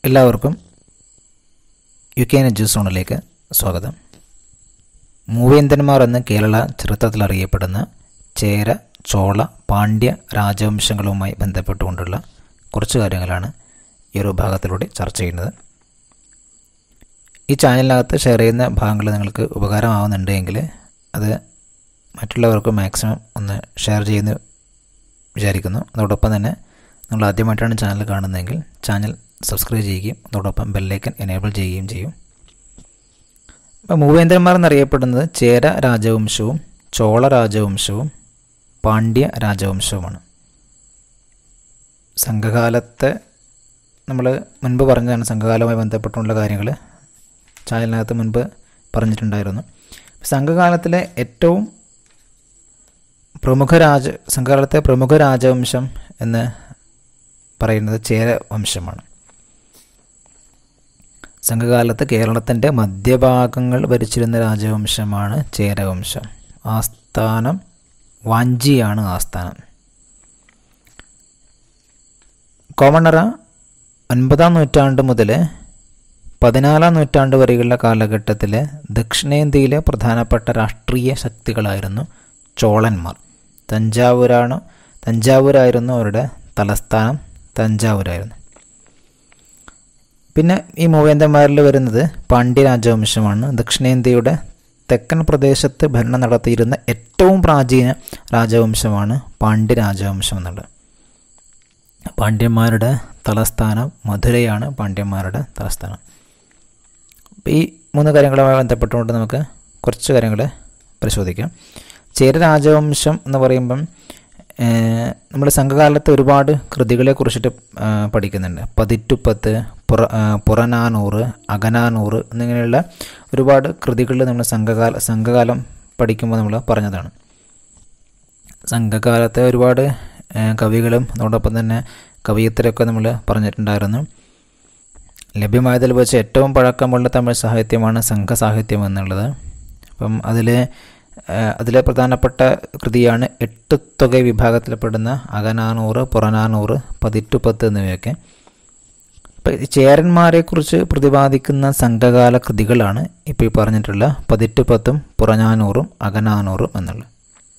എല്ലാവർക്കും U K N സോണിലേക്ക് സ്വാഗതം മൂവേന്ദ്രന്മാർ എന്ന് കേരള ചരിത്രത്തിൽ അറിയപ്പെടുന്ന ചേര ചോള പാണ്ഡ്യ രാജവംശങ്ങളുമായി ബന്ധപ്പെട്ടുകൊണ്ടുള്ള കുറച്ച് കാര്യങ്ങളാണ് ഈ ഒരു ഭാഗത്തിലൂടെ ചർച്ച ചെയ്യുന്നത് ഈ ചാനലിനകത്ത് ഷെയർ ചെയ്യുന്ന ഭാഗങ്ങൾ നിങ്ങൾക്ക് ഉപകാരമാവുന്നുണ്ടെങ്കിൽ അത് മറ്റുള്ളവർക്ക് മാക്സിമം ഒന്ന് ഷെയർ ചെയ്യുന്നു വിചാരിക്കുന്നു അതോടൊപ്പം തന്നെ നിങ്ങൾ ആദ്യമായിട്ടാണ് ചാനൽ കാണുന്നതെങ്കിൽ ചാനൽ സബ്സ്ക്രൈബ് ചെയ്യുകയും അതോടൊപ്പം ബെല്ലൈക്കൻ എനേബിൾ ചെയ്യുകയും ചെയ്യും അപ്പോൾ മൂവേന്ദ്രന്മാർ എന്നറിയപ്പെടുന്നത് ചേര രാജവംശവും ചോള രാജവംശവും പാണ്ഡ്യ രാജവംശവുമാണ് സംഘകാലത്തെ നമ്മൾ മുൻപ് പറഞ്ഞതാണ് സംഘകാലവുമായി ബന്ധപ്പെട്ടുള്ള കാര്യങ്ങൾ ചാനലിനകത്ത് മുൻപ് പറഞ്ഞിട്ടുണ്ടായിരുന്നു സംഘകാലത്തിലെ ഏറ്റവും പ്രമുഖ രാജ സംഘകാലത്തെ പ്രമുഖ രാജവംശം എന്ന് പറയുന്നത് ചേര വംശമാണ് സംഘകാലത്ത് കേരളത്തിൻ്റെ മധ്യഭാഗങ്ങൾ ഭരിച്ചിരുന്ന രാജവംശമാണ് ചേരവംശം ആസ്ഥാനം വാഞ്ചിയാണ് ആസ്ഥാനം കോമണറ ഒൻപതാം നൂറ്റാണ്ട് മുതൽ പതിനാലാം നൂറ്റാണ്ട് വരെയുള്ള കാലഘട്ടത്തിൽ ദക്ഷിണേന്ത്യയിലെ പ്രധാനപ്പെട്ട രാഷ്ട്രീയ ശക്തികളായിരുന്നു ചോളന്മാർ തഞ്ചാവൂരാണ് തഞ്ചാവൂരായിരുന്നു അവരുടെ തലസ്ഥാനം തഞ്ചാവൂരായിരുന്നു പിന്നെ ഈ മൂവേന്ദ്രന്മാരിൽ വരുന്നത് പാണ്ഡ്യ രാജവംശമാണ് ദക്ഷിണേന്ത്യയുടെ തെക്കൻ പ്രദേശത്ത് ഭരണം നടത്തിയിരുന്ന ഏറ്റവും പ്രാചീന രാജവംശമാണ് പാണ്ഡ്യ രാജവംശം എന്നുള്ളത് പാണ്ഡ്യന്മാരുടെ തലസ്ഥാനം മധുരയാണ് പാണ്ഡ്യന്മാരുടെ തലസ്ഥാനം അപ്പോൾ ഈ മൂന്ന് കാര്യങ്ങളുമായി ബന്ധപ്പെട്ടുകൊണ്ട് നമുക്ക് കുറച്ച് കാര്യങ്ങൾ പരിശോധിക്കാം ചേര രാജവംശം എന്ന് പറയുമ്പം നമ്മൾ സംഘകാലത്ത് ഒരുപാട് കൃതികളെ കുറിച്ചിട്ട് പഠിക്കുന്നുണ്ട് പതിറ്റുപ്പത്ത് പുറ പുറനാനൂറ് അകനാനൂറ് എന്നിങ്ങനെയുള്ള ഒരുപാട് കൃതികൾ നമ്മൾ സംഘകാല സംഘകാലം പഠിക്കുമ്പോൾ നമ്മൾ പറഞ്ഞതാണ് സംഘകാലത്തെ ഒരുപാട് കവികളും അതോടൊപ്പം തന്നെ കവിയത്തിലൊക്കെ നമ്മൾ പറഞ്ഞിട്ടുണ്ടായിരുന്നു ലഭ്യമായതിൽ വെച്ച് ഏറ്റവും പഴക്കമുള്ള തമിഴ് സാഹിത്യമാണ് സംഘസാഹിത്യം എന്നുള്ളത് അപ്പം അതിൽ അതിലെ പ്രധാനപ്പെട്ട കൃതിയാണ് എട്ടുത്തുക വിഭാഗത്തിൽപ്പെടുന്ന അകനാനൂറ് പുറനാനൂറ് പതിറ്റുപത്ത് എന്നിവയൊക്കെ ഇപ്പം ചേരന്മാരെക്കുറിച്ച് പ്രതിപാദിക്കുന്ന സംഘകാല കൃതികളാണ് ഇപ്പോൾ ഈ പറഞ്ഞിട്ടുള്ള പതിറ്റുപത്തും പുറനാനൂറും അകനാനൂറും എന്നുള്ളത്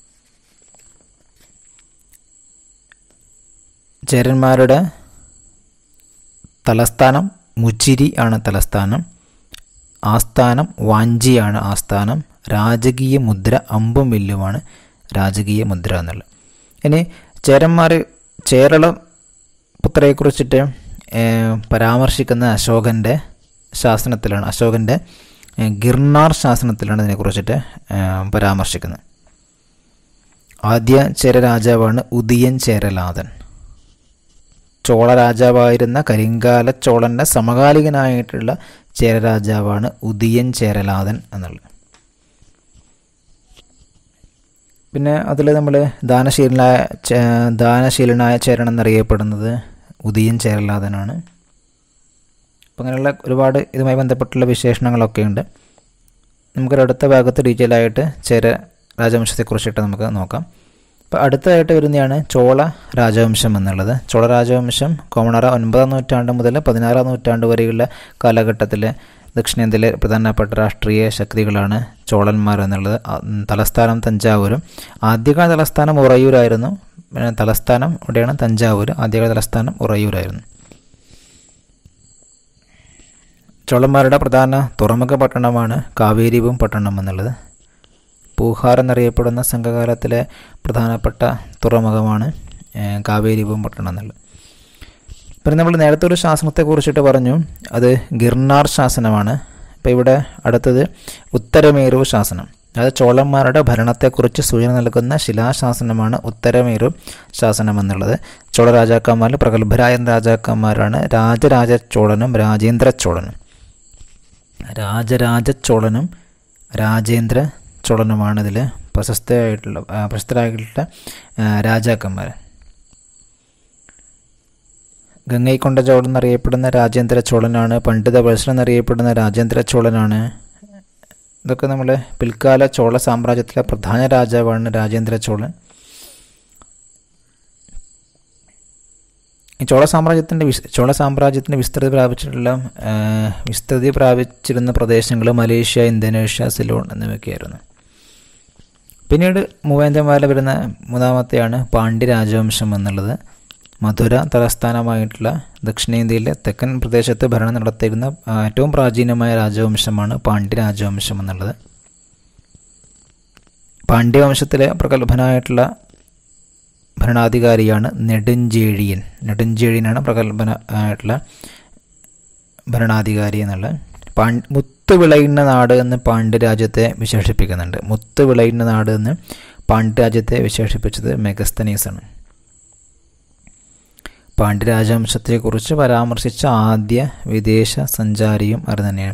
ചേരന്മാരുടെ തലസ്ഥാനം മുച്ചിരി ആണ് തലസ്ഥാനം ആസ്ഥാനം വാഞ്ചിയാണ് ആസ്ഥാനം രാജകീയ മുദ്ര അമ്പും വില്ലുമാണ് രാജകീയ മുദ്ര എന്നുള്ളത് ഇനി ചേരന്മാർ ചേരള പുത്രയെക്കുറിച്ചിട്ട് പരാമർശിക്കുന്ന അശോകൻ്റെ ശാസനത്തിലാണ് അശോകൻ്റെ ഗിർനാർ ശാസനത്തിലാണ് ഇതിനെക്കുറിച്ചിട്ട് പരാമർശിക്കുന്നത് ആദ്യ ചേര രാജാവാണ് ഉദിയൻ ചേരലാതൻ ചോള രാജാവായിരുന്ന കരിങ്കാല ചോളൻ്റെ സമകാലികനായിട്ടുള്ള ചേര രാജാവാണ് ഉദിയൻ ചേരലാതൻ എന്നുള്ളത് പിന്നെ അതിൽ നമ്മൾ ദാനശീലനായ ദാനശീലനായ ചേരൻ എന്നറിയപ്പെടുന്നത് ഉദിയൻ ചേരലാതനാണ് അപ്പം അങ്ങനെയുള്ള ഒരുപാട് ഇതുമായി ബന്ധപ്പെട്ടുള്ള വിശേഷണങ്ങളൊക്കെ ഉണ്ട് നമുക്കൊരു അടുത്ത ഭാഗത്ത് ഡീറ്റെയിൽ ആയിട്ട് ചേര രാജവംശത്തെക്കുറിച്ചിട്ട് നമുക്ക് നോക്കാം അപ്പോൾ അടുത്തതായിട്ട് വരുന്നതാണ് ചോള രാജവംശം എന്നുള്ളത് ചോള രാജവംശം കോമണറ ഒൻപതാം നൂറ്റാണ്ട് മുതൽ പതിനാറാം നൂറ്റാണ്ട് വരെയുള്ള കാലഘട്ടത്തിൽ ദക്ഷിണേന്ത്യയിലെ പ്രധാനപ്പെട്ട രാഷ്ട്രീയ ശക്തികളാണ് ചോളന്മാർ എന്നുള്ളത് തലസ്ഥാനം തഞ്ചാവൂരും ആദ്യകാല തലസ്ഥാനം ഉറയൂരായിരുന്നു തലസ്ഥാനം ഇവിടെയാണ് തഞ്ചാവൂർ ആദ്യകാല തലസ്ഥാനം ഉറയൂരായിരുന്നു ചോളന്മാരുടെ പ്രധാന തുറമുഖ പട്ടണമാണ് കാവേരിപും പട്ടണം എന്നുള്ളത് പൂഹാർ എന്നറിയപ്പെടുന്ന സംഘകാലത്തിലെ പ്രധാനപ്പെട്ട തുറമുഖമാണ് കാവേരിപും പട്ടണം എന്നുള്ളത് പിന്നെ നമ്മൾ നേരത്തെ ഒരു ശാസനത്തെ കുറിച്ചിട്ട് പറഞ്ഞു അത് ഗിർനാർ ശാസനമാണ് ഇപ്പോൾ ഇവിടെ അടുത്തത് ഉത്തരമേരു ശാസനം അതായത് ചോളന്മാരുടെ ഭരണത്തെക്കുറിച്ച് സൂചന നൽകുന്ന ശിലാശാസനമാണ് ഉത്തരമേരു ശാസനം എന്നുള്ളത് ചോള രാജാക്കന്മാരിൽ പ്രഗത്ഭരായ രാജാക്കന്മാരാണ് രാജരാജ ചോളനും രാജേന്ദ്ര ചോളനും രാജരാജ ചോളനും രാജേന്ദ്ര ചോളനുമാണ് ഇതിൽ പ്രശസ്തമായിട്ടുള്ള പ്രശസ്തരായിട്ടുള്ള രാജാക്കന്മാർ ഗംഗൈക്കൊണ്ട ചോളൻ എന്നറിയപ്പെടുന്ന രാജേന്ദ്ര ചോളനാണ് പണ്ഡിത വത്സൻ എന്നറിയപ്പെടുന്ന രാജേന്ദ്ര ചോളനാണ് ഇതൊക്കെ നമ്മൾ പിൽക്കാല ചോള സാമ്രാജ്യത്തിലെ പ്രധാന രാജാവാണ് രാജേന്ദ്ര ചോളൻ ഈ ചോള സാമ്രാജ്യത്തിൻ്റെ വിസ് ചോള സാമ്രാജ്യത്തിൻ്റെ വിസ്തൃതി പ്രാപിച്ചിട്ടുള്ള ആ, വിസ്തൃതി പ്രാപിച്ചിരുന്ന പ്രദേശങ്ങൾ മലേഷ്യ ഇന്തോനേഷ്യ സിലോൺ എന്നിവയൊക്കെയായിരുന്നു പിന്നീട് മൂവേന്തന്മാരിൽ വരുന്ന മൂന്നാമത്തെയാണ് പാണ്ഡ്യ രാജവംശം എന്നുള്ളത് മധുര തലസ്ഥാനമായിട്ടുള്ള ദക്ഷിണേന്ത്യയിലെ തെക്കൻ പ്രദേശത്ത് ഭരണം നടത്തിയിരുന്ന ആ, ഏറ്റവും പ്രാചീനമായ രാജവംശമാണ് പാണ്ഡ്യ രാജവംശം എന്നുള്ളത് പാണ്ഡ്യവംശത്തിലെ പ്രഗത്ഭനായിട്ടുള്ള ഭരണാധികാരിയാണ് നെടുഞ്ചേഴിയൻ നെടുഞ്ചേഴിയനാണ് പ്രഗത്ഭന ആയിട്ടുള്ള ഭരണാധികാരി എന്നുള്ളത് പാൺ മുത്ത് വിളയുന്ന നാട് എന്ന് പാണ്ഡ്യരാജ്യത്തെ വിശേഷിപ്പിക്കുന്നുണ്ട് മുത്ത് വിളയുന്ന നാട് എന്ന് പാണ്ഡ്യരാജ്യത്തെ വിശേഷിപ്പിച്ചത് മെഗസ്തനീസാണ് പാണ്ഡ്യരാജവംശത്തെക്കുറിച്ച് പരാമർശിച്ച ആദ്യ വിദേശ സഞ്ചാരിയും അത് തന്നെയാണ്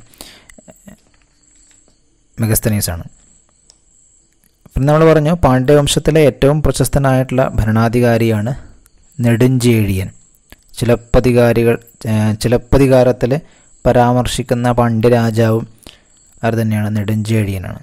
മെഗസ്തനീസാണ് പിന്നെ നമ്മൾ പറഞ്ഞു പാണ്ഡ്യവംശത്തിലെ ഏറ്റവും പ്രശസ്തനായിട്ടുള്ള ഭരണാധികാരിയാണ് നെടുഞ്ചേഴിയൻ ചിലപ്പതികാരികൾ ചിലപ്പതികാരത്തിൽ പരാമർശിക്കുന്ന പാണ്ഡ്യരാജാവും അത് തന്നെയാണ് നെടുഞ്ചേഴിയനാണ്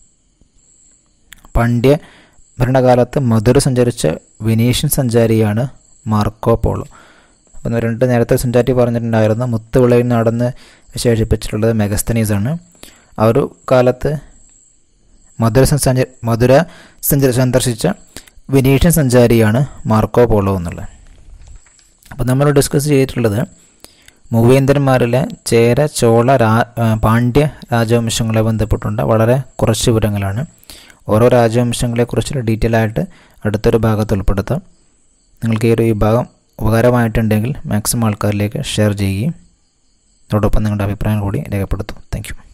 പാണ്ഡ്യ ഭരണകാലത്ത് മധുര സഞ്ചരിച്ച വെനീഷ്യൻ സഞ്ചാരിയാണ് മാർക്കോ പോളോ അപ്പം രണ്ട് നേരത്തെ സഞ്ചാരി പറഞ്ഞിട്ടുണ്ടായിരുന്നു മുത്തുവിളയിൽ നടന്ന് വിശേഷിപ്പിച്ചിട്ടുള്ളത് മെഗസ്തനീസാണ് ആ ഒരു കാലത്ത് മധുര സഞ്ചാര മധുര സഞ്ചാര സന്ദർശിച്ച വെനീഷ്യൻ സഞ്ചാരിയാണ് മാർക്കോ പോളോ എന്നുള്ളത് അപ്പോൾ നമ്മൾ ഡിസ്കസ് ചെയ്തിട്ടുള്ളത് മൂവേന്ദ്രന്മാരിലെ ചേര ചോള രാ ആ, പാണ്ഡ്യ രാജവംശങ്ങളെ ബന്ധപ്പെട്ടുള്ള വളരെ കുറച്ച് വിവരങ്ങളാണ് ഓരോ രാജവംശങ്ങളെക്കുറിച്ചുള്ള ഡീറ്റെയിൽ ആയിട്ട് അടുത്തൊരു ഭാഗത്ത് ഉൾപ്പെടുത്താം നിങ്ങൾക്ക് ഈ ഒരു വിഭാഗം ഉപകാരമായിട്ടുണ്ടെങ്കിൽ മാക്സിമം ആൾക്കാരിലേക്ക് ഷെയർ ചെയ്യുകയും അതോടൊപ്പം നിങ്ങളുടെ അഭിപ്രായം കൂടി രേഖപ്പെടുത്തും താങ്ക്